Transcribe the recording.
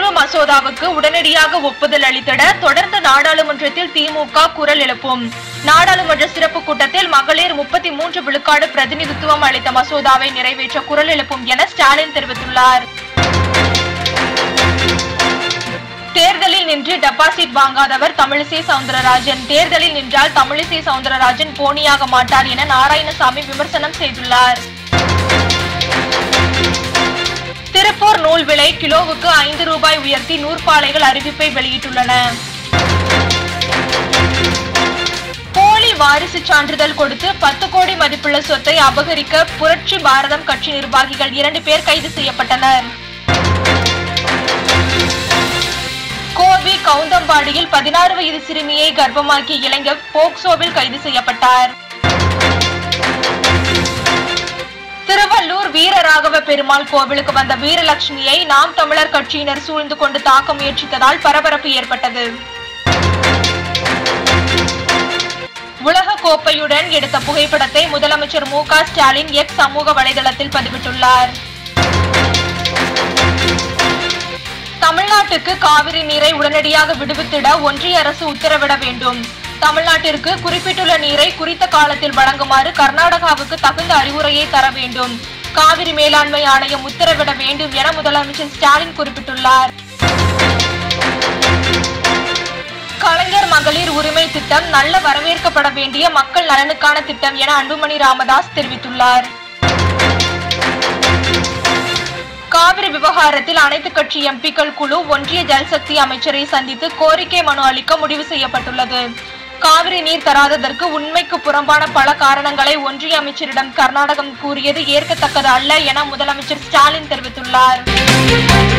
குடியுரிமை மசோதாவுக்கு உடனடியாக ஒப்புதல் அளித்திட தொடர்ந்து நாடாளுமன்றத்தில் திமுக குரல் எழுப்பும் நாடாளுமன்ற சிறப்பு கூட்டத்தில் மகளிர் முப்பத்தி மூன்று விழுக்காடு பிரதிநிதித்துவம் அளித்த மசோதாவை நிறைவேற்ற குரல் எழுப்பும் என ஸ்டாலின் தெரிவித்துள்ளார் தேர்தலில் நின்று டெபாசிட் வாங்காதவர் தமிழிசை சவுந்தரராஜன் தேர்தலில் நின்றால் தமிழிசை சவுந்தரராஜன் போனியாக மாட்டார் என நாராயணசாமி விமர்சனம் செய்துள்ளார் திருப்பூர் நூல் விலை கிலோவுக்கு ஐந்து ரூபாய் உயர்த்தி நூற்பாலைகள் அறிவிப்பை வெளியிட்டுள்ளன போலி வாரிசு சான்றிதழ் கொடுத்து பத்து கோடி மதிப்புள்ள சொத்தை அபகரிக்க புரட்சி பாரதம் கட்சி நிர்வாகிகள் இரண்டு பேர் கைது செய்யப்பட்டனர் கோவி கவுந்தம்பாடியில் பதினாறு வயது சிறுமியை கர்ப்பமாக்கிய இளைஞர் போக்சோவில் கைது செய்யப்பட்டார் திருவள்ளூர் வீரராகவ பெருமாள் கோவிலுக்கு வந்த வீரலட்சுமியை நாம் தமிழர் கட்சியினர் சூழ்ந்து கொண்டு தாக்க முயற்சித்ததால் பரபரப்பு ஏற்பட்டது உலக கோப்பையுடன் எடுத்த புகைப்படத்தை முதலமைச்சர் மு க ஸ்டாலின் எக்ஸ் சமூக வலைதளத்தில் பதிவிட்டுள்ளார் தமிழ்நாட்டுக்கு காவிரி நீரை உடனடியாக விடுவித்திட ஒன்றிய அரசு உத்தரவிட வேண்டும் தமிழ்நாட்டிற்கு குறிப்பிட்டுள்ள நீரை குறித்த காலத்தில் வழங்குமாறு கர்நாடகாவுக்கு தகுந்த அறிவுரையை தர வேண்டும் காவிரி மேலாண்மை ஆணையம் உத்தரவிட வேண்டும் என முதலமைச்சர் ஸ்டாலின் குறிப்பிட்டுள்ளார் கலைஞர் மகளிர் உரிமை திட்டம் நல்ல வரவேற்கப்பட வேண்டிய மக்கள் நலனுக்கான திட்டம் என அன்புமணி ராமதாஸ் தெரிவித்துள்ளார் காவிரி விவகாரத்தில் அனைத்து கட்சி எம்பிக்கள் குழு ஒன்றிய ஜல்சக்தி அமைச்சரை சந்தித்து கோரிக்கை மனு அளிக்க முடிவு செய்யப்பட்டுள்ளது காவிரி நீர் தராததற்கு உண்மைக்கு புறம்பான பல காரணங்களை ஒன்றிய அமைச்சரிடம் கர்நாடகம் கூறியது ஏற்கத்தக்கது அல்ல என முதலமைச்சர் ஸ்டாலின் தெரிவித்துள்ளார்